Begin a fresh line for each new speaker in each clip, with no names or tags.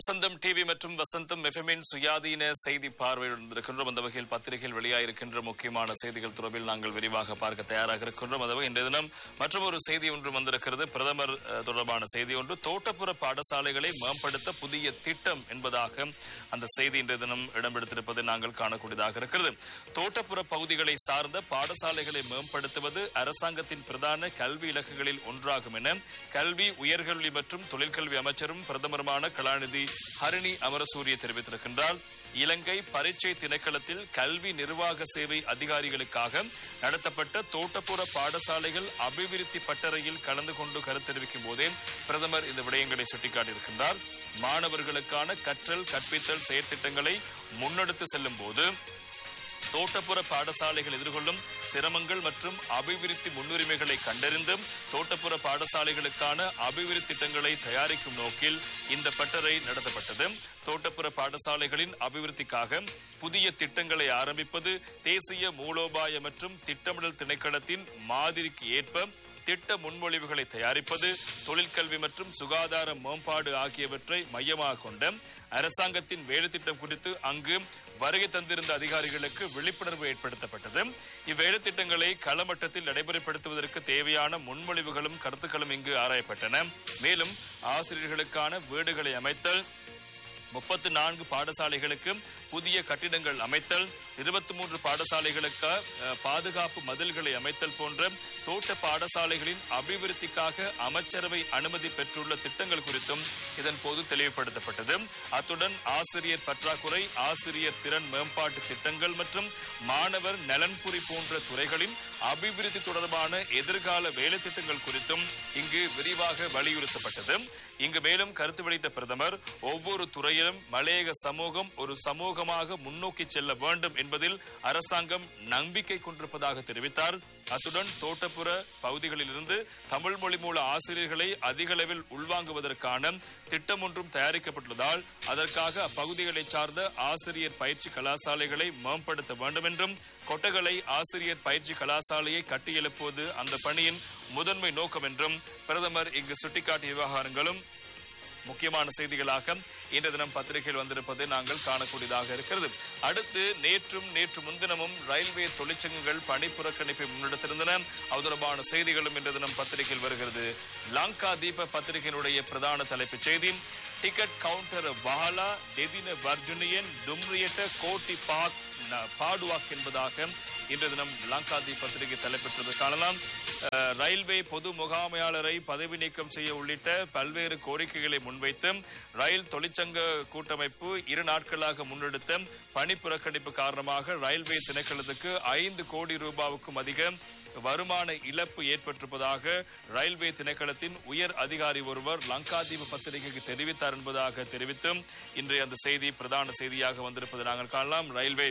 வசந்தம் TV மற்றும் வசந்தம் எஃப்எம்மின் சுயாதீன செய்தி பார்வையுடன் இருக்கின்றோம் அந்த வகையில் பத்திரிகையில் வெளியாயிருக்கின்ற முக்கியமான செய்திகள் தொடர்பில் நாங்கள் விரிவாக பார்க்க தயாராக இருக்கின்றோம் அந்த வகை இன்றைய தினம் மற்றும் ஒரு செய்தி ஒன்று வந்திருக்கிறது பிரதமர் அஹ், தொடர்பான செய்தி ஒன்று தோட்டப்புற பாடசாலைகளை மேம்படுத்த புதிய திட்டம் என்பதாக அந்த செய்தி இன்றைய தினம் இடம்பெடுத்திருப்பதை நாங்கள் காணக்கூடியதாக இருக்கிறது தோட்டப்புற பகுதிகளை சார்ந்த பாடசாலைகளை மேம்படுத்துவது அரசாங்கத்தின் பிரதான கல்வி இலக்குகளில் ஒன்றாகும் என கல்வி உயர்கல்வி மற்றும் தொழிற்கல்வி அமைச்சரும் பிரதமருமான கலாநிதி ஹரிணி அமரசூரிய தெரிவித்திருக்கின்றார் இலங்கை பரீட்சை திணைக்களத்தில் கல்வி நிர்வாக சேவை அதிகாரிகளுக்காக நடத்தப்பட்ட தோட்டப்புற பாடசாலைகள் அபிவிருத்தி பட்டறையில் கலந்து கொண்டு கருத்து தெரிவிக்கும் போதே பிரதமர் இந்த விடயங்களை சுட்டிக்காட்டியிருக்கின்றார் மாணவர்களுக்கான கற்றல் கற்பித்தல் செயற்திட்டங்களை முன்னெடுத்து செல்லும் போது தோட்டப்புற பாடசாலைகள் எதிர்கொள்ளும் சிரமங்கள் மற்றும் அபிவிருத்தி முன்னுரிமைகளை கண்டறிந்தும் தோட்டப்புற பாடசாலைகளுக்கான அபிவிருத்தி திட்டங்களை தயாரிக்கும் நோக்கில் இந்த பட்டறை நடத்தப்பட்டது தோட்டப்புற பாடசாலைகளின் அபிவிருத்திக்காக புதிய திட்டங்களை ஆரம்பிப்பது தேசிய மூலோபாய மற்றும் திட்டமிடல் திணைக்களத்தின் மாதிரிக்கு ஏற்ப திட்ட முன்மொழிவுகளை தயாரிப்பது தொழிற்கல்வி மற்றும் சுகாதார மேம்பாடு ஆகியவற்றை மையமாக கொண்ட அரசாங்கத்தின் வேலை திட்டம் குறித்து அங்கு வருகை தந்திருந்த அதிகாரிகளுக்கு விழிப்புணர்வு ஏற்படுத்தப்பட்டது இவ்வேலை திட்டங்களை களமட்டத்தில் நடைமுறைப்படுத்துவதற்கு தேவையான முன்மொழிவுகளும் கருத்துக்களும் இங்கு ஆராயப்பட்டன மேலும் ஆசிரியர்களுக்கான வீடுகளை அமைத்தல் முப்பத்து நான்கு பாடசாலைகளுக்கு புதிய கட்டிடங்கள் அமைத்தல் இருபத்தி மூன்று பாடசாலைகளுக்கு அஹ், பாதுகாப்பு மதில்களை அமைத்தல் போன்ற தோட்ட பாடசாலைகளின் அபிவிருத்திக்காக அமைச்சரவை அனுமதி பெற்றுள்ள திட்டங்கள் குறித்தும் இதன் போது தெளிவுபடுத்தப்பட்டது அத்துடன் ஆசிரியர் பற்றாக்குறை ஆசிரியர் திறன் மேம்பாட்டு திட்டங்கள் மற்றும் மாணவர் நலன்புரி போன்ற துறைகளின் அபிவிருத்தி தொடர்பான எதிர்கால வேலை திட்டங்கள் குறித்தும் இங்கு விரிவாக வலியுறுத்தப்பட்டது இங்கு மேலும் கருத்து வெளியிட்ட பிரதமர் ஒவ்வொரு துறையிலும் மலையக சமூகம் ஒரு சமூகமாக முன்னோக்கி செல்ல வேண்டும் என்பதில் அரசாங்கம் நம்பிக்கை கொண்டிருப்பதாக தெரிவித்தார் அத்துடன் தோட்டப்புற பகுதிகளிலிருந்து தமிழ் மொழி மூல ஆசிரியர்களை அதிக அளவில் உள்வாங்குவதற்கான திட்டம் ஒன்றும் தயாரிக்கப்பட்டுள்ளதால் அதற்காக அப்பகுதிகளைச் சார்ந்த ஆசிரியர் பயிற்சி கலாசாலைகளை மேம்படுத்த வேண்டும் என்றும் கொட்டகலை ஆசிரியர் பயிற்சி கலாசாலையை கட்டியெழுப்புவது அந்த பணியின் முதன்மை நோக்கம் என்றும் பிரதமர் இங்கு சுட்டிக்காட்டிய விவகாரங்களும் முக்கியமான செய்திகளாக இன்று தினம் பத்திரிகையில் வந்திருப்பதை நாங்கள் காணக்கூடியதாக இருக்கிறது அடுத்து நேற்றும் நேற்று முன்தினமும் ரயில்வே தொழிற்சங்கங்கள் பணி புறக்கணிப்பை முன்னெடுத்திருந்தன அது தொடர்பான செய்திகளும் இன்று தினம் பத்திரிகையில் வருகிறது லங்கா தீப பத்திரிகையினுடைய பிரதான தலைப்புச் செய்தி டிக்கெட் கவுண்டர் வஹலா டெதின வர்ஜுனியன் டும்ரியட்ட கோட்டி பாக் ந- பாடுவாக் என்பதாக இன்று தினம் லங்காதி பத்திரிகை தலைப்பெற்றது காணலாம் அஹ், ரயில்வே பொது முகாமையாளரை பதவி நீக்கம் செய்ய உள்ளிட்ட பல்வேறு கோரிக்கைகளை முன்வைத்து ரயில் தொழிற்சங்க கூட்டமைப்பு இரு நாட்களாக முன்னெடுத்த பணி புறக்கணிப்பு காரணமாக ரயில்வே திணைக்களத்துக்கு ஐந்து கோடி ரூபாவுக்கும் அதிக வருமான இழப்பு ஏற்பட்டிருப்பதாக ரயில்வே திணைக்களத்தின் உயர் அதிகாரி ஒருவர் லங்காதீப பத்திரிகைக்கு தெரிவித்தார் என்பதாக தெரிவித்தும் இன்றைய அந்த செய்தி பிரதான செய்தியாக வந்திருப்பதை நாங்கள் காணலாம் ரயில்வே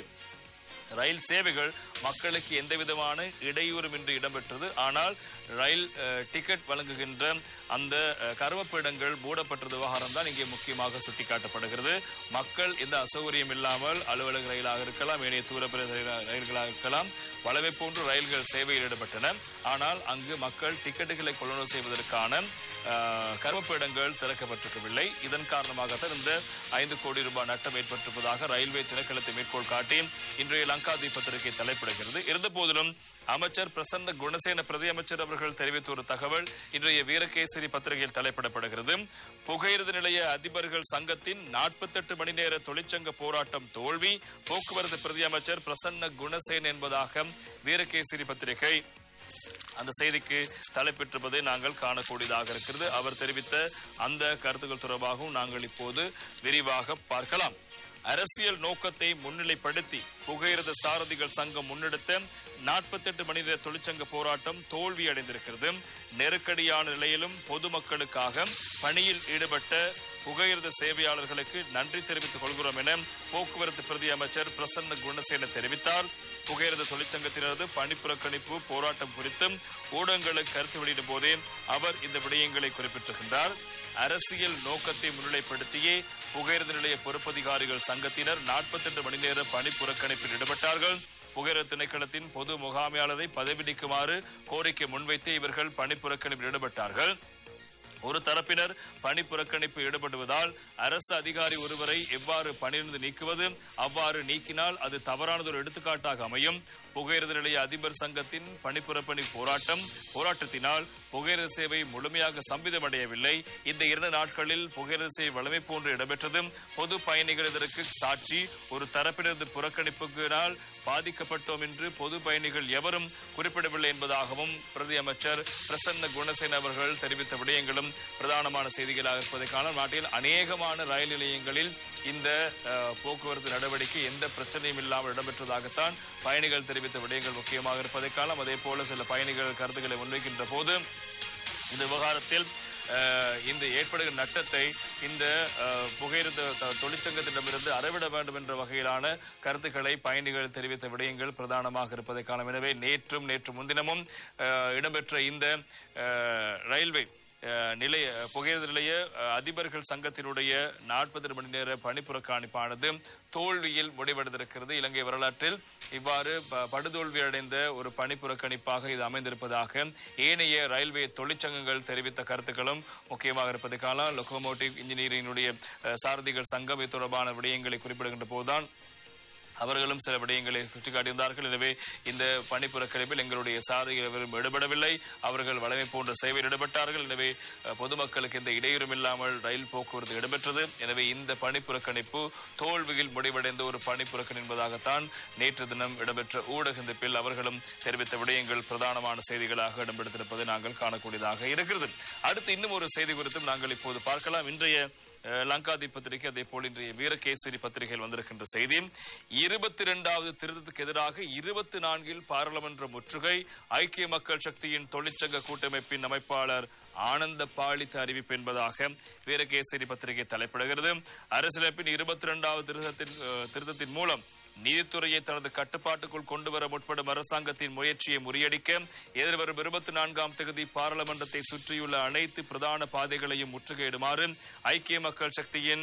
ரயில் சேவைகள் மக்களுக்கு எந்த விதமான இடையூறுமின்றி இடம்பெற்றது ஆனால் ரயில் அஹ், டிக்கெட் வழங்குகின்ற அந்த அஹ், கருமப்பீடங்கள் மூடப்பட்டது விவகாரம் தான் இங்கே முக்கியமாக சுட்டிக்காட்டப்படுகிறது மக்கள் எந்த அசௌகரியம் இல்லாமல் அலுவலக ரயிலாக இருக்கலாம் ஏனைய தூரப்பிர ரயிலா- ரயில்களாக இருக்கலாம் வளமை போன்று ரயில்கள் சேவையில் ஈடுபட்டன ஆனால் அங்கு மக்கள் டிக்கெட்டுகளை கொள்வனவு செய்வதற்கான அஹ், கருமப்பீடங்கள் திறக்கப்பட்டிருக்கவில்லை இதன் காரணமாகத்தான் இந்த ஐந்து கோடி ரூபாய் நட்டம் ஏற்பட்டிருப்பதாக ரயில்வே திணைக்களத்தை மேற்கோள் காட்டி இன்றைய லங்காதி பத்திரிகை தலைப்பிடுகிறது இருந்த போதிலும் அமைச்சர் பிரசன்ன குணசேன பிரதி அமைச்சர் அவர்கள் தெரிவித்த ஒரு தகவல் இன்றைய வீரகேசரி பத்திரிகையில் தலைப்பிடப்படுகிறது புகையிரத நிலைய அதிபர்கள் சங்கத்தின் 48 மணி நேர தொழிற்சங்க போராட்டம் தோல்வி போக்குவரத்து பிரதி அமைச்சர் பிரசன்ன குணசேன என்பதாக வீரகேசரி பத்திரிகை அந்த செய்திக்கு தலைப்பெற்றிருப்பதை நாங்கள் காணக்கூடியதாக இருக்கிறது அவர் தெரிவித்த அந்த கருத்துக்கள் தொடர்பாகவும் நாங்கள் இப்போது விரிவாக பார்க்கலாம் அரசியல் நோக்கத்தை முன்னிலைப்படுத்தி புகையிரத சாரதிகள் சங்கம் முன்னெடுத்த 48 மணி நேர தொழிற்சங்க போராட்டம் தோல்வி அடைந்திருக்கிறது நெருக்கடியான நிலையிலும் பொதுமக்களுக்காக பணியில் ஈடுபட்ட புகையிரத சேவையாளர்களுக்கு நன்றி தெரிவித்துக் கொள்கிறோம் என போக்குவரத்து பிரதி அமைச்சர் பிரசன்ன குணசேன தெரிவித்தார் புகையிரத தொழிற்சங்கத்தினரது பணி புறக்கணிப்பு போராட்டம் குறித்தும் ஊடகங்களுக்கு கருத்து வெளியிடும் போதே அவர் இந்த விடயங்களை குறிப்பிட்டிருக்கின்றார் அரசியல் நோக்கத்தை முன்னிலைப்படுத்தியே புகையிரத நிலைய பொறுப்பதிகாரிகள் சங்கத்தினர் 48 மணி நேர பணி புறக்கணிப்பில் ஈடுபட்டார்கள் புகையிரத திணைக்களத்தின் பொது முகாமையாளரை பதவி நீக்குமாறு கோரிக்கை முன்வைத்து இவர்கள் பணி புறக்கணிப்பில் ஈடுபட்டார்கள் ஒரு தரப்பினர் பணி புறக்கணிப்பு ஈடுபடுவதால் அரசு அதிகாரி ஒருவரை எவ்வாறு பணியிலிருந்து நீக்குவது அவ்வாறு நீக்கினால் அது தவறானதொரு எடுத்துக்காட்டாக அமையும் புகையிரத நிலைய அதிபர் சங்கத்தின் பணிப்புறப்பணி போராட்டம் போராட்டத்தினால் புகையிரத சேவை முழுமையாக சம்பிதமடையவில்லை இந்த இரண்டு நாட்களில் புகையிரத சேவை வலிமை போன்று இடம்பெற்றது பொது பயணிகள் இதற்கு சாட்சி ஒரு தரப்பினரது புறக்கணிப்புகளினால் பாதிக்கப்பட்டோம் என்று பொது பயணிகள் எவரும் குறிப்பிடவில்லை என்பதாகவும் பிரதி அமைச்சர் பிரசன்ன குணசேன அவர்கள் தெரிவித்த விடயங்களும் பிரதானமான செய்திகளாக இருப்பதை காண நாட்டில் அநேகமான ரயில் நிலையங்களில் இந்த அஹ், போக்குவரத்து நடவடிக்கை எந்த பிரச்சனையும் இல்லாமல் இடம்பெற்றதாகத்தான் பயணிகள் தெரிவித்த விடயங்கள் முக்கியமாக இருப்பதை காணலாம் அதே போல சில பயணிகள் கருத்துக்களை முன்வைக்கின்ற போது இந்த விவகாரத்தில் அஹ், இந்த ஏற்படுகிற நட்டத்தை இந்த அஹ், புகையிரத த- தொழிற்சங்கத்திடமிருந்து அறவிட வேண்டும் என்ற வகையிலான கருத்துக்களை பயணிகள் தெரிவித்த விடயங்கள் பிரதானமாக இருப்பதை காணும் எனவே நேற்றும் நேற்று முன்தினமும் அஹ், இடம்பெற்ற இந்த அஹ், ரயில்வே அஹ், நிலைய புகையிரத நிலைய அஹ், அதிபர்கள் சங்கத்தினுடைய நாற்பது மணி நேர பணிப்புறக்காணிப்பானது தோல்வியில் முடிவடைந்திருக்கிறது இலங்கை வரலாற்றில் இவ்வாறு ப- படுதோல்வி அடைந்த ஒரு பணிப்புறக்கணிப்பாக இது அமைந்திருப்பதாக ஏனைய ரயில்வே தொழிற்சங்கங்கள் தெரிவித்த கருத்துக்களும் முக்கியமாக இருப்பதை காணலாம் லொகோமோட்டிவ் இன்ஜினியரிங்கினுடைய அஹ், சாரதிகள் சங்கம் இது தொடர்பான விடயங்களை குறிப்பிடுகின்ற போதுதான் அவர்களும் சில விடயங்களை சுட்டிக்காட்டியிருந்தார்கள் எனவே இந்த பணிப்புறக்கணிப்பில் எங்களுடைய சாரதிகள் எவரும் ஈடுபடவில்லை அவர்கள் வளமை போன்ற சேவையில் ஈடுபட்டார்கள் எனவே அஹ், பொதுமக்களுக்கு எந்த இடையூறும் இல்லாமல் ரயில் போக்குவரத்து இடம்பெற்றது எனவே இந்த பணிப்புறக்கணிப்பு தோல்வியில் முடிவடைந்த ஒரு பணிப்புறக்கணி என்பதாகத்தான் நேற்று தினம் இடம்பெற்ற ஊடக சந்திப்பில் அவர்களும் தெரிவித்த விடயங்கள் பிரதானமான செய்திகளாக இடம்பெடுத்திருப்பதை நாங்கள் காணக்கூடியதாக இருக்கிறது அடுத்து இன்னும் ஒரு செய்தி குறித்தும் நாங்கள் இப்போது பார்க்கலாம் இன்றைய அஹ், லங்காதி பத்திரிகை அதே போல் இன்றைய வீரகேசரி பத்திரிகையில் வந்திருக்கின்ற செய்தி இருபத்தி இரண்டாவது திருத்தத்துக்கு எதிராக இருபத்தி நான்கில் பாராளுமன்ற முற்றுகை ஐக்கிய மக்கள் சக்தியின் தொழிற்சங்க கூட்டமைப்பின் அமைப்பாளர் ஆனந்த பாலித்த அறிவிப்பு என்பதாக வீரகேசரி பத்திரிகை தலைப்பிடுகிறது அரசியலமைப்பின் இருபத்தி இரண்டாவது திருத்தத்தின் அஹ், திருத்தத்தின் மூலம் நீதித்துறையை தனது கட்டுப்பாட்டுக்குள் கொண்டு வர முற்படும் அரசாங்கத்தின் முயற்சியை முறியடிக்க எதிர்வரும் இருபத்தி நான்காம் தேதி பாராளுமன்றத்தை சுற்றியுள்ள அனைத்து பிரதான பாதைகளையும் முற்றுகையிடுமாறு ஐக்கிய மக்கள் சக்தியின்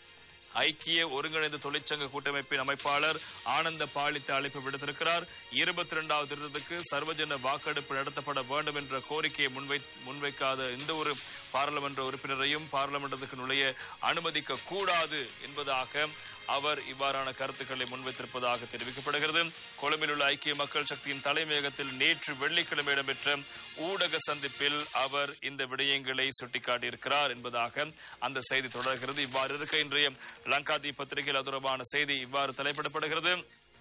ஐக்கிய ஒருங்கிணைந்த தொழிற்சங்க கூட்டமைப்பின் அமைப்பாளர் ஆனந்த பாலித்த அழைப்பு விடுத்திருக்கிறார் இருபத்தி இரண்டாவது திருத்தத்துக்கு சர்வஜன வாக்கெடுப்பு நடத்தப்பட வேண்டும் என்ற கோரிக்கையை முன்வை முன்வைக்காத எந்த ஒரு பாராளுமன்ற உறுப்பினரையும் பாராளுமன்றத்துக்கு நுழைய அனுமதிக்க கூடாது என்பதாக அவர் இவ்வாறான கருத்துக்களை முன்வைத்திருப்பதாக தெரிவிக்கப்படுகிறது கொழும்பில் உள்ள ஐக்கிய மக்கள் சக்தியின் தலைமையகத்தில் நேற்று வெள்ளிக்கிழமை இடம்பெற்ற ஊடக சந்திப்பில் அவர் இந்த விடயங்களை சுட்டிக்காட்டியிருக்கிறார் என்பதாக அந்த செய்தி தொடர்கிறது இவ்வாறு இருக்க இன்றைய லங்காதி பத்திரிகையில் அது தொடர்பான செய்தி இவ்வாறு தலைப்பிடப்படுகிறது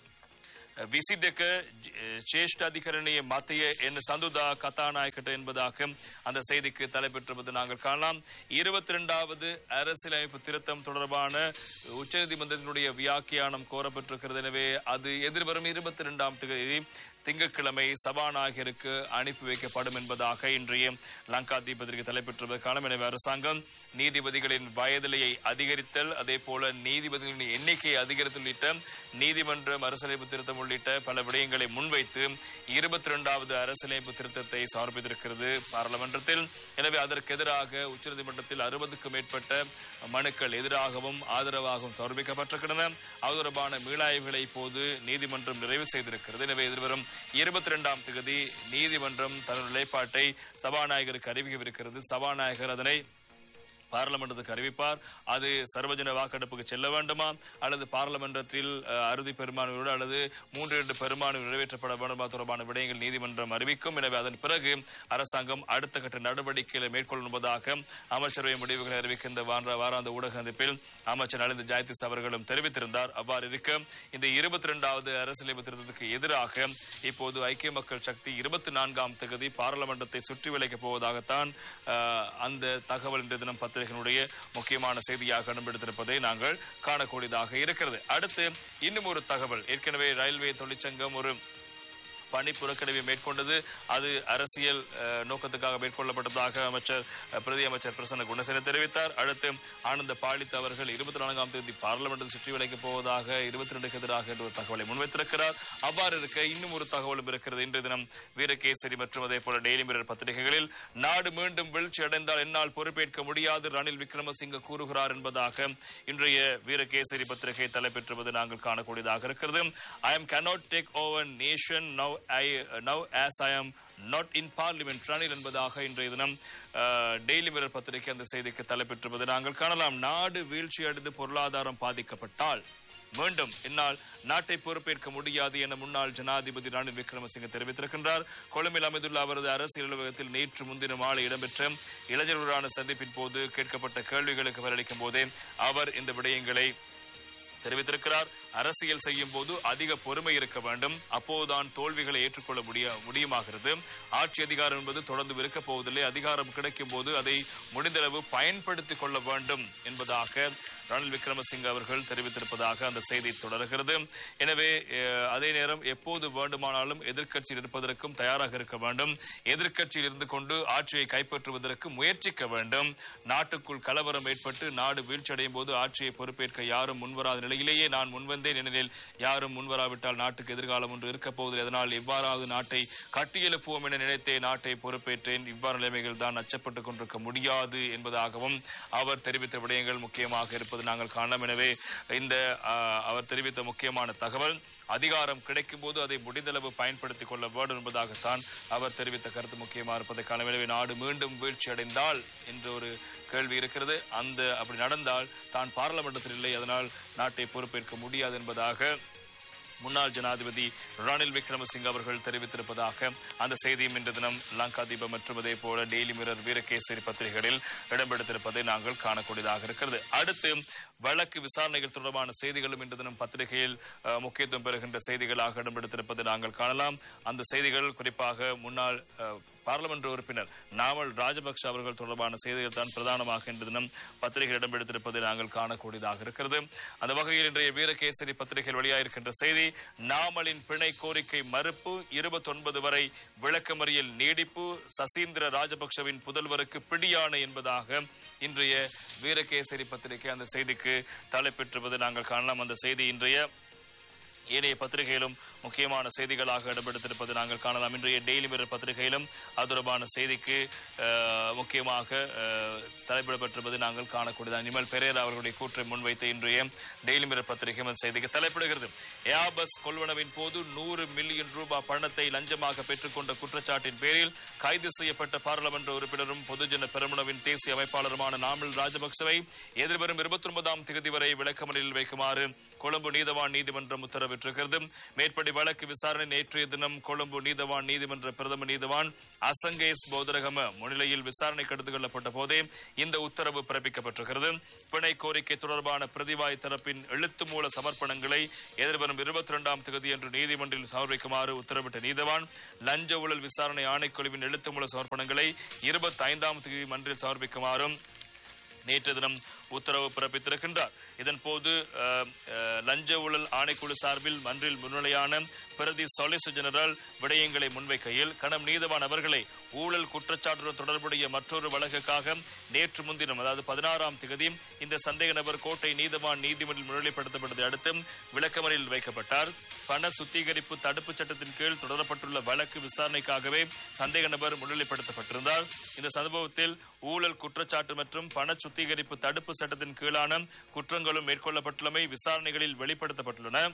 ವಿಸಿದ್ದಕ சேஷ்டாதிகரணிய மத்திய என் சந்துதா கதாநாயக்கட்ட என்பதாக அந்த செய்திக்கு தலைப்பெற்றிருப்பது நாங்கள் காணலாம் இருபத்தி இரண்டாவது அரசியலமைப்பு திருத்தம் தொடர்பான உச்சநீதிமன்றத்தினுடைய வியாக்கியானம் கோரப்பட்டிருக்கிறது எனவே அது எதிர்வரும் இருபத்தி இரண்டாம் தேதி திங்கட்கிழமை சபாநாயகருக்கு அனுப்பி வைக்கப்படும் என்பதாக இன்றைய லங்கா தீபத்திற்கு தலைப்பெற்றுவது காலம் எனவே அரசாங்கம் நீதிபதிகளின் வயதிலையை அதிகரித்தல் அதே போல நீதிபதிகளின் எண்ணிக்கையை அதிகரித்தல் உள்ளிட்ட நீதிமன்ற அரசியலமைப்பு திருத்தம் உள்ளிட்ட பல விடயங்களை முன்வைத்து இருபத்தி இரண்டாவது அரசியலமைப்பு திருத்தத்தை சமர்ப்பித்திருக்கிறது பாராளுமன்றத்தில் எனவே அதற்கு எதிராக உச்சநீதிமன்றத்தில் அறுபதுக்கும் மேற்பட்ட மனுக்கள் எதிராகவும் ஆதரவாகவும் சமர்ப்பிக்கப்பட்டிருக்கின்றன அது தொடர்பான மீளாய்வுகளை இப்போது நீதிமன்றம் நிறைவு செய்திருக்கிறது எனவே எதிர்வரும் இருபத்தி இரண்டாம் தேதி நீதிமன்றம் தனது நிலைப்பாட்டை சபாநாயகருக்கு அறிவிக்கவிருக்கிறது சபாநாயகர் அதனை பாராளுமன்றத்துக்கு அறிவிப்பார் அது சர்வஜன வாக்கெடுப்புக்கு செல்ல வேண்டுமா அல்லது பாராளுமன்றத்தில் அஹ், அறுதி பெரும்பான்மையோடு அல்லது மூன்று இரண்டு பெரும்பான்மை நிறைவேற்றப்பட வேண்டுமா தொடர்பான விடயங்கள் நீதிமன்றம் அறிவிக்கும் எனவே அதன் பிறகு அரசாங்கம் அடுத்த கட்ட நடவடிக்கைகளை மேற்கொள்ளும் என்பதாக அமைச்சரவை முடிவுகளை அறிவிக்கின்ற வார வாராந்த ஊடக சந்திப்பில் அமைச்சர் நலிந்த ஜாயதிஸ் அவர்களும் தெரிவித்திருந்தார் அவ்வாறு இருக்க இந்த இருபத்தி இரண்டாவது அரசியலமைப்பு திருத்தத்துக்கு எதிராக இப்போது ஐக்கிய மக்கள் சக்தி இருபத்தி நான்காம் தேதி பாராளுமன்றத்தை சுற்றி வளைக்கப் போவதாகத்தான் அஹ், அந்த தகவல் இன்றைய தினம் பத்திரிகையினுடைய முக்கியமான செய்தியாக இடம்பெடுத்திருப்பதை நாங்கள் காணக்கூடியதாக இருக்கிறது அடுத்து இன்னும் ஒரு தகவல் ஏற்கனவே ரயில்வே தொழிற்சங்கம் ஒரு பணி புறக்கணிவை மேற்கொண்டது அது அரசியல் அஹ், நோக்கத்துக்காக மேற்கொள்ளப்பட்டதாக அமைச்சர் அஹ், பிரதி அமைச்சர் பிரசன்ன குணசேன தெரிவித்தார் அடுத்து ஆனந்த பாலித் அவர்கள் இருபத்தி நான்காம் தேதி பார்லிமெண்டில் சுற்றி வளைக்கப் போவதாக இருபத்தி ரெண்டுக்கு எதிராக என்ற ஒரு தகவலை முன்வைத்திருக்கிறார் அவ்வாறு இருக்க இன்னும் ஒரு தகவலும் இருக்கிறது இன்றைய தினம் வீரகேசரி மற்றும் அதே போல டெய்லி மிரர் பத்திரிகைகளில் நாடு மீண்டும் வீழ்ச்சி அடைந்தால் என்னால் பொறுப்பேற்க முடியாது ரணில் விக்ரமசிங்க கூறுகிறார் என்பதாக இன்றைய வீரகேசரி பத்திரிகை தலைப்பெற்றுவது நாங்கள் காணக்கூடியதாக இருக்கிறது I'm cannot take over nation now I now as I am not in parliament Ranil என்பதாக இன்றைய தினம் அஹ், டெய்லி மிரர் பத்திரிகை அந்த செய்திக்கு தலைப்பெற்றிருப்பது நாங்கள் காணலாம் நாடு வீழ்ச்சி அடைந்து பொருளாதாரம் பாதிக்கப்பட்டால் மீண்டும் என்னால் நாட்டை பொறுப்பேற்க முடியாது என முன்னாள் ஜனாதிபதி ரணில் விக்ரமசிங்க தெரிவித்திருக்கின்றார் கொழும்பில் அமைந்துள்ள அவரது அரசியல் அலுவலகத்தில் நேற்று முன்தின மாலை இடம்பெற்ற இளைஞர்களுடனான சந்திப்பின் போது கேட்கப்பட்ட கேள்விகளுக்கு பதிலளிக்கும் போதே அவர் இந்த விடயங்களை தெரிவித்திருக்கிறார் அரசியல் செய்யும் போது அதிக பொறுமை இருக்க வேண்டும் அப்போதுதான் தோல்விகளை ஏற்றுக்கொள்ள முடிய முடியுமாகிறது ஆட்சி அதிகாரம் என்பது தொடர்ந்து இருக்கப் போவதில்லை அதிகாரம் கிடைக்கும் போது அதை முடிந்தளவு பயன்படுத்திக் கொள்ள வேண்டும் என்பதாக ரணில் விக்ரமசிங்க அவர்கள் தெரிவித்திருப்பதாக அந்த செய்தி தொடர்கிறது எனவே அஹ், அதே நேரம் எப்போது வேண்டுமானாலும் எதிர்க்கட்சியில் இருப்பதற்கும் தயாராக இருக்க வேண்டும் எதிர்க்கட்சியில் இருந்து கொண்டு ஆட்சியை கைப்பற்றுவதற்கு முயற்சிக்க வேண்டும் நாட்டுக்குள் கலவரம் ஏற்பட்டு நாடு வீழ்ச்சியடையும் போது ஆட்சியை பொறுப்பேற்க யாரும் முன்வராத நிலையிலேயே நான் முன்வந்தேன் ஏனெனில் யாரும் முன்வராவிட்டால் நாட்டுக்கு எதிர்காலம் ஒன்று இருக்கப் போவதில்லை அதனால் எவ்வாறாவது நாட்டை கட்டியெழுப்புவோம் என நினைத்தே நாட்டை பொறுப்பேற்றேன் இவ்வாறு நிலைமைகள் தான் அச்சப்பட்டுக் கொண்டிருக்க முடியாது என்பதாகவும் அவர் தெரிவித்த விடயங்கள் முக்கியமாக இருப்பது நாங்கள் காணலாம் எனவே இந்த ஆஹ், அவர் தெரிவித்த முக்கியமான தகவல் அதிகாரம் கிடைக்கும் போது அதை முடிந்தளவு பயன்படுத்திக் கொள்ள வேண்டும் என்பதாகத்தான் அவர் தெரிவித்த கருத்து முக்கியமாக இருப்பதை காண எனவே நாடு மீண்டும் வீழ்ச்சி அடைந்தால் என்ற ஒரு கேள்வி இருக்கிறது அந்த அப்படி நடந்தால் தான் பாராளுமன்றத்தில் இல்லை அதனால் நாட்டை பொறுப்பேற்க முடியாது என்பதாக முன்னாள் ஜனாதிபதி ரணில் விக்ரமசிங்க அவர்கள் தெரிவித்திருப்பதாக அந்த செய்தியும் இன்று தினம் லங்கா தீபம் மற்றும் அதே போல டெய்லி மிரர் வீரகேசரி பத்திரிகைகளில் இடம்பெடுத்திருப்பதை நாங்கள் காணக்கூடியதாக இருக்கிறது அடுத்து வழக்கு விசாரணைகள் தொடர்பான செய்திகளும் இன்று தினம் பத்திரிகையில் அஹ், முக்கியத்துவம் பெறுகின்ற செய்திகளாக இடம்பெடுத்திருப்பதை நாங்கள் காணலாம் அந்த செய்திகள் குறிப்பாக முன்னாள் அஹ், பாராளுமன்ற உறுப்பினர் நாமல் ராஜபக்ஷ அவர்கள் தொடர்பான செய்திகள் தான் பிரதானமாக இன்று தினம் பத்திரிகை இடம்பெடுத்திருப்பதை நாங்கள் காணக்கூடியதாக இருக்கிறது அந்த வகையில் இன்றைய வீரகேசரி பத்திரிகையில் வெளியாயிருக்கின்ற செய்தி நாமலின் பிணை கோரிக்கை மறுப்பு இருபத்தொன்பது வரை விளக்கமறியல் நீடிப்பு சசீந்திர ராஜபக்ஷவின் புதல்வருக்கு பிடியாணை என்பதாக இன்றைய வீரகேசரி பத்திரிகை அந்த செய்திக்கு தலைப்பெற்றுவது நாங்கள் காணலாம் அந்த செய்தி இன்றைய ஏனைய பத்திரிகையிலும் முக்கியமான செய்திகளாக இடம்பெடுத்திருப்பது நாங்கள் காணலாம் இன்றைய டெய்லி மிரர் பத்திரிகையிலும் அது தொடர்பான செய்திக்கு அஹ், முக்கியமாக அஹ், தலைப்பிடப்பட்டிருப்பது நாங்கள் காணக்கூடியது நிமல் பெரேரா அவர்களுடைய கூற்றை முன்வைத்த இன்றைய டெய்லி மிரர் பத்திரிகை அந்த செய்திக்கு தலைப்பிடுகிறது ஏபஸ் கொள்வனவின் போது நூறு மில்லியன் ரூபாய் பணத்தை லஞ்சமாக பெற்றுக்கொண்ட குற்றச்சாட்டின் பேரில் கைது செய்யப்பட்ட பாராளுமன்ற உறுப்பினரும் பொதுஜன பெரமுனவின் தேசிய அமைப்பாளருமான நாமல் ராஜபக்சவை எதிர்வரும் இருபத்தி ஒன்பதாம் தேதி வரை விளக்கமறியலில் வைக்குமாறு கொழும்பு நீதவான் நீதிமன்றம் உத்தரவிட்டிருக்கிறது மேற்படி வழக்கு விசாரணை நேற்றைய தினம் கொழும்பு நீதவான் நீதிமன்ற பிரதம நீதவான் அசங்கேஸ் பௌதரகம முன்னிலையில் விசாரணைக்கு எடுத்துக் கொள்ளப்பட்ட போதே இந்த உத்தரவு பிறப்பிக்கப்பட்டிருக்கிறது பிணை கோரிக்கை தொடர்பான பிரதிவாய் தரப்பின் எழுத்து மூல சமர்ப்பணங்களை எதிர்வரும் இருபத்தி இரண்டாம் தேதி அன்று நீதிமன்றில் சமர்ப்பிக்குமாறு உத்தரவிட்ட நீதவான் லஞ்ச ஊழல் விசாரணை ஆணைக்குழுவின் எழுத்து மூல சமர்ப்பணங்களை இருபத்தி ஐந்தாம் தேதி மன்றில் சமர்ப்பிக்குமாறும் நேற்று தினம் உத்தரவு பிறப்பித்திருக்கின்றார் இதன்போது அஹ், அஹ், லஞ்ச ஊழல் ஆணைக்குழு சார்பில் மன்றில் முன்னிலையான பிரதி சொலிசிட்டர் ஜெனரல் விடயங்களை முன்வைக்கையில் கணம் நீதவான் அவர்களை ஊழல் குற்றச்சாட்டுடன் தொடர்புடைய மற்றொரு வழக்குக்காக நேற்று முன்தினம் அதாவது பதினாறாம் தேதி இந்த சந்தேக நபர் கோட்டை நீதவான் நீதிமன்றில் முன்னிலைப்படுத்தப்பட்டதை அடுத்து விளக்கமறையில் வைக்கப்பட்டார் பண சுத்திகரிப்பு தடுப்பு சட்டத்தின் கீழ் தொடரப்பட்டுள்ள வழக்கு விசாரணைக்காகவே சந்தேக நபர் முன்னிலைப்படுத்தப்பட்டிருந்தார் இந்த சம்பவத்தில் ஊழல் குற்றச்சாட்டு மற்றும் பண சுத்திகரிப்பு தடுப்பு சட்டத்தின் கீழான குற்றங்களும் மேற்கொள்ளப்பட்டுள்ளமை விசாரணைகளில் வெளிப்படுத்தப்பட்டுள்ளன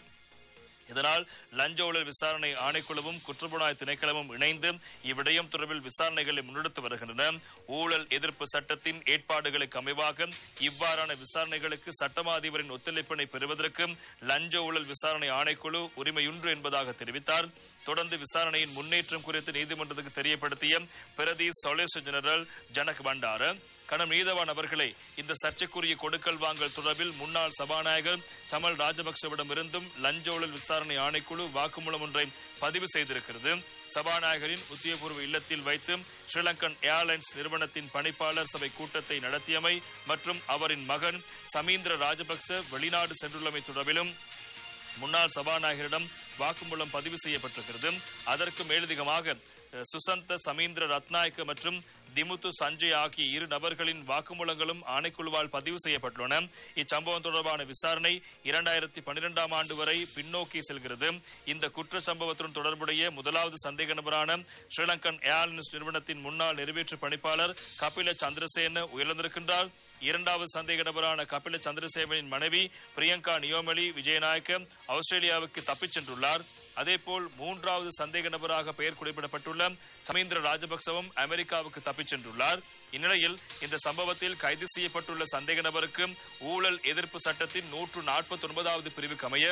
இதனால் லஞ்ச ஊழல் விசாரணை ஆணைக்குழுவும் குற்றப்புலனாய் திணைக்களமும் இணைந்து இவ்விடயம் தொடர்பில் விசாரணைகளை முன்னெடுத்து வருகின்றன ஊழல் எதிர்ப்பு சட்டத்தின் ஏற்பாடுகளுக்கு அமைவாக இவ்வாறான விசாரணைகளுக்கு சட்டமா அதிபரின் ஒத்துழைப்பினை பெறுவதற்கு லஞ்ச ஊழல் விசாரணை ஆணைக்குழு உரிமையுண்டு என்பதாக தெரிவித்தார் தொடர்ந்து விசாரணையின் முன்னேற்றம் குறித்து நீதிமன்றத்துக்கு தெரியப்படுத்திய பிரதி சொலிசிட்டர் ஜெனரல் ஜனக் பண்டார கணம் நீதவான் அவர்களை இந்த சர்ச்சைக்குரிய கொடுக்கல் வாங்கல் தொடர்பில் முன்னாள் சபாநாயகர் சமல் ராஜபக்சவிடமிருந்தும் லஞ்ச ஊழல் விசாரணை ஆணைக்குழு வாக்குமூலம் ஒன்றை பதிவு செய்திருக்கிறது சபாநாயகரின் உத்தியோகபூர்வ இல்லத்தில் வைத்து ஸ்ரீலங்கன் ஏர்லைன்ஸ் நிறுவனத்தின் பணிப்பாளர் சபை கூட்டத்தை நடத்தியமை மற்றும் அவரின் மகன் சமீந்திர ராஜபக்ச வெளிநாடு சென்றுள்ளமை தொடர்பிலும் முன்னாள் சபாநாயகரிடம் வாக்குமூலம் பதிவு செய்யப்பட்டிருக்கிறது அதற்கு மேலதிகமாக அஹ், சுசந்த சமீந்திர ரத்நாயக்க மற்றும் திமுத்து சஞ்சய் ஆகிய இரு நபர்களின் வாக்குமூலங்களும் ஆணைக்குழுவால் பதிவு செய்யப்பட்டுள்ளன இச்சம்பவம் தொடர்பான விசாரணை இரண்டாயிரத்தி பன்னிரெண்டாம் ஆண்டு வரை பின்னோக்கி செல்கிறது இந்த குற்ற சம்பவத்துடன் தொடர்புடைய முதலாவது சந்தேக நபரான ஸ்ரீலங்கன் ஏர்லைன்ஸ் நிறுவனத்தின் முன்னாள் நிறைவேற்று பணிப்பாளர் கபில சந்திரசேன உயர்ந்திருக்கின்றார் இரண்டாவது சந்தேக நபரான கபில சந்திரசேவனின் மனைவி பிரியங்கா நியோமலி விஜயநாயக்க ஆஸ்திரேலியாவுக்கு தப்பிச் சென்றுள்ளார் அதேபோல் மூன்றாவது சந்தேக நபராக பெயர் குறிப்பிடப்பட்டுள்ள சமீந்திர ராஜபக்சவும் அமெரிக்காவுக்கு தப்பிச் சென்றுள்ளார் இந்நிலையில் இந்த சம்பவத்தில் கைது செய்யப்பட்டுள்ள சந்தேக நபருக்கு ஊழல் எதிர்ப்பு சட்டத்தின் நூற்று நாற்பத்தி ஒன்பதாவது பிரிவுக்கு அமைய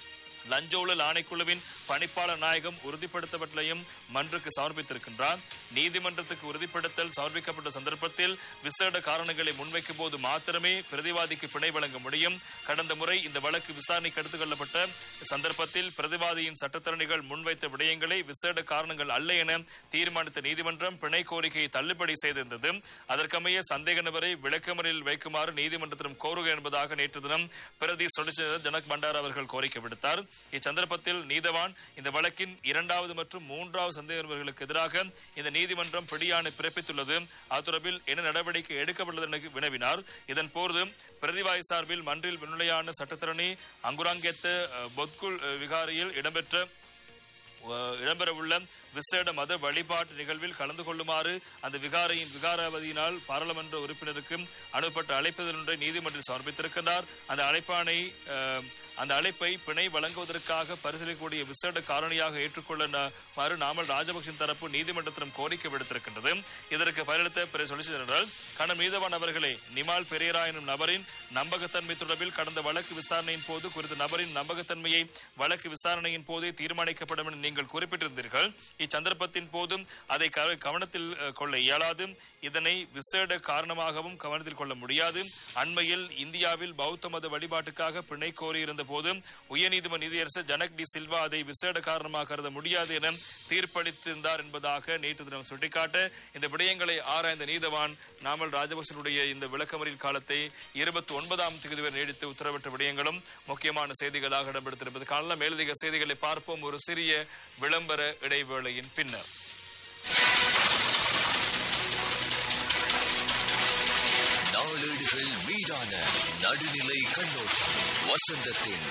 லஞ்ச ஊழல் ஆணைக்குழுவின் பணிப்பாளர் நாயகம் உறுதிப்படுத்தப்பட்டதையும் மன்றுக்கு சமர்ப்பித்திருக்கின்றார் நீதிமன்றத்துக்கு உறுதிப்படுத்தல் சமர்ப்பிக்கப்பட்ட சந்தர்ப்பத்தில் விசேட காரணங்களை முன்வைக்கும் போது மாத்திரமே பிரதிவாதிக்கு பிணை வழங்க முடியும் கடந்த முறை இந்த வழக்கு விசாரணைக்கு எடுத்துக் கொள்ளப்பட்ட சந்தர்ப்பத்தில் பிரதிவாதியின் சட்டத்தரணிகள் முன்வைத்த விடயங்களை விசேட காரணங்கள் அல்ல என தீர்மானித்த நீதிமன்றம் பிணை கோரிக்கையை தள்ளுபடி செய்திருந்தது அதற்கமைய சந்தேக நபரை விளக்கமறில் வைக்குமாறு நீதிமன்றத்திடம் கோருக என்பதாக நேற்று தினம் பிரதி சொலிசிட்டர் ஜனக் பண்டார் அவர்கள் கோரிக்கை விடுத்தார் இச்சந்தர்ப்பத்தில் நீதவான் இந்த வழக்கின் இரண்டாவது மற்றும் மூன்றாவது சந்தேக நபர்களுக்கு எதிராக இந்த நீதிமன்றம் பிடியாணை பிறப்பித்துள்ளது அது தொடர்பில் என்ன நடவடிக்கை எடுக்கப்பட்டுள்ளது என வினவினார் இதன் போது பிரதிவாதி சார்பில் மன்றில் முன்னிலையான சட்டத்தரணி அங்குராங்கெத்த அஹ், பொத்குல் அஹ், விகாரியில் இடம்பெற்ற அஹ், இடம்பெறவுள்ள விசேட மத வழிபாட்டு நிகழ்வில் கலந்து கொள்ளுமாறு அந்த விகாரையின் விகாராவதியினால் பாராளுமன்ற உறுப்பினருக்கு அனுப்பப்பட்ட அழைப்பதொன்றை நீதிமன்றில் சமர்ப்பித்திருக்கிறார் அந்த அழைப்பானை அஹ், அந்த அழைப்பை பிணை வழங்குவதற்காக பரிசீலிக்கக்கூடிய விசேட காரணியாக ஏற்றுக்கொள்ளுமாறு நாமல் ராஜபக்சன் தரப்பு நீதிமன்றத்திடம் கோரிக்கை விடுத்திருக்கின்றது இதற்கு பதிலளித்த பிற சொலிசிட்டர் ஜெனரல் கணம் நீதவான் அவர்களே நிமால் பெரியரா எனும் நபரின் நம்பகத்தன்மை தொடர்பில் கடந்த வழக்கு விசாரணையின் போது குறித்த நபரின் நம்பகத்தன்மையை வழக்கு விசாரணையின் போதே தீர்மானிக்கப்படும் என நீங்கள் குறிப்பிட்டிருந்தீர்கள் இச்சந்தர்ப்பத்தின் போதும் அதை க- கவனத்தில் அஹ், கொள்ள இயலாது இதனை விசேட காரணமாகவும் கவனத்தில் கொள்ள முடியாது அண்மையில் இந்தியாவில் பௌத்த மத வழிபாட்டுக்காக பிணை கோரியிருந்த போது உயர்நீதிமன்ற நீதியரசர் ஜனக் டி சில்வா அதை விசேட காரணமாக கருத முடியாது என தீர்ப்பளித்திருந்தார் என்பதாக நேற்று தினம் சுட்டிக்காட்ட இந்த விடயங்களை ஆராய்ந்த நீதவான் நாமல் ராஜபக்சனுடைய இந்த விளக்கமறியல் காலத்தை இருபத்தி ஒன்பதாம் தேதி வரை நீடித்து உத்தரவிட்ட விடயங்களும் முக்கியமான செய்திகளாக இடம்பெடுத்திருப்பது காணலாம் மேலதிக செய்திகளை பார்ப்போம் ஒரு சிறிய விளம்பர இடைவேளையின் பின்னர்
நாளேடுகள் மீதான நடுநிலை கண்ணோட்டம் வசந்தத்தின்